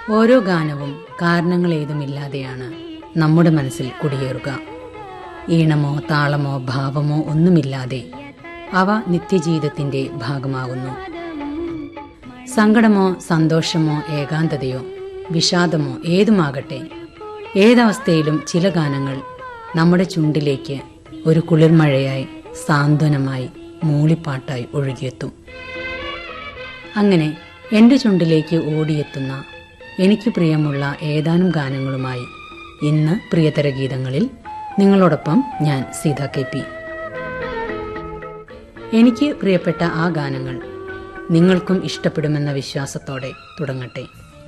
ഓരോ ഗാനവും കാരണങ്ങൾ ഏതുമില്ലാതെയാണ് നമ്മുടെ മനസ്സിൽ കുടിയേറുക ഈണമോ താളമോ ഭാവമോ ഒന്നുമില്ലാതെ അവ നിത്യജീവിതത്തിന്റെ ഭാഗമാകുന്നു സങ്കടമോ സന്തോഷമോ ഏകാന്തതയോ വിഷാദമോ ഏതുമാകട്ടെ ഏതവസ്ഥയിലും ചില ഗാനങ്ങൾ നമ്മുടെ ചുണ്ടിലേക്ക് ഒരു കുളിർമഴയായി സാന്ത്വനമായി മൂളിപ്പാട്ടായി ഒഴുകിയെത്തും അങ്ങനെ എന്റെ ചുണ്ടിലേക്ക് ഓടിയെത്തുന്ന എനിക്ക് പ്രിയമുള്ള ഏതാനും ഗാനങ്ങളുമായി ഇന്ന് പ്രിയതര ഗീതങ്ങളിൽ നിങ്ങളോടൊപ്പം ഞാൻ സീത കെ പി എനിക്ക് പ്രിയപ്പെട്ട ആ ഗാനങ്ങൾ നിങ്ങൾക്കും ഇഷ്ടപ്പെടുമെന്ന വിശ്വാസത്തോടെ തുടങ്ങട്ടെ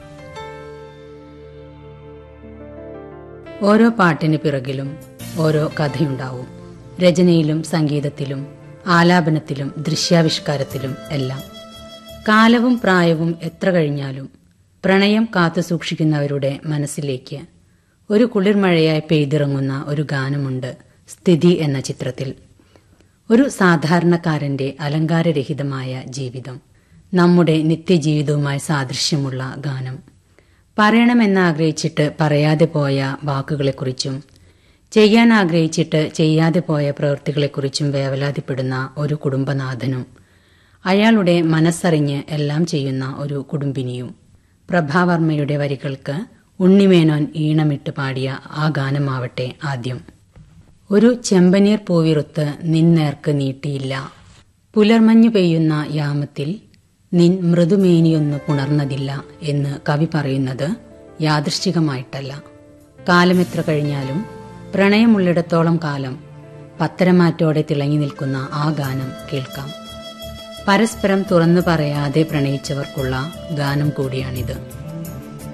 ഓരോ പാട്ടിന് പിറകിലും ഓരോ കഥയുണ്ടാവും രചനയിലും സംഗീതത്തിലും ആലാപനത്തിലും ദൃശ്യാവിഷ്കാരത്തിലും എല്ലാം കാലവും പ്രായവും എത്ര കഴിഞ്ഞാലും പ്രണയം കാത്തു സൂക്ഷിക്കുന്നവരുടെ മനസ്സിലേക്ക് ഒരു കുളിർമഴയായി പെയ്തിറങ്ങുന്ന ഒരു ഗാനമുണ്ട് സ്ഥിതി എന്ന ചിത്രത്തിൽ ഒരു സാധാരണക്കാരന്റെ അലങ്കാരരഹിതമായ ജീവിതം നമ്മുടെ നിത്യജീവിതവുമായി സാദൃശ്യമുള്ള ഗാനം പറയണമെന്ന് ആഗ്രഹിച്ചിട്ട് പറയാതെ പോയ വാക്കുകളെക്കുറിച്ചും ചെയ്യാൻ ആഗ്രഹിച്ചിട്ട് ചെയ്യാതെ പോയ പ്രവൃത്തികളെക്കുറിച്ചും വേവലാതിപ്പെടുന്ന ഒരു കുടുംബനാഥനും അയാളുടെ മനസ്സറിഞ്ഞ് എല്ലാം ചെയ്യുന്ന ഒരു കുടുംബിനിയും പ്രഭാവർമ്മയുടെ വരികൾക്ക് ഉണ്ണിമേനോൻ ഈണമിട്ട് പാടിയ ആ ഗാനമാവട്ടെ ആദ്യം ഒരു ചെമ്പനീർ പൂവിറുത്ത് നിന്നേർക്ക് നീട്ടിയില്ല പുലർമഞ്ഞു പെയ്യുന്ന യാമത്തിൽ നിൻ മൃദുമേനിയൊന്നു പുണർന്നതില്ല എന്ന് കവി പറയുന്നത് യാദൃശ്ചികമായിട്ടല്ല കാലമെത്ര കഴിഞ്ഞാലും പ്രണയമുള്ളിടത്തോളം കാലം പത്തരമാറ്റോടെ തിളങ്ങി നിൽക്കുന്ന ആ ഗാനം കേൾക്കാം പരസ്പരം തുറന്നു പറയാതെ പ്രണയിച്ചവർക്കുള്ള ഗാനം കൂടിയാണിത്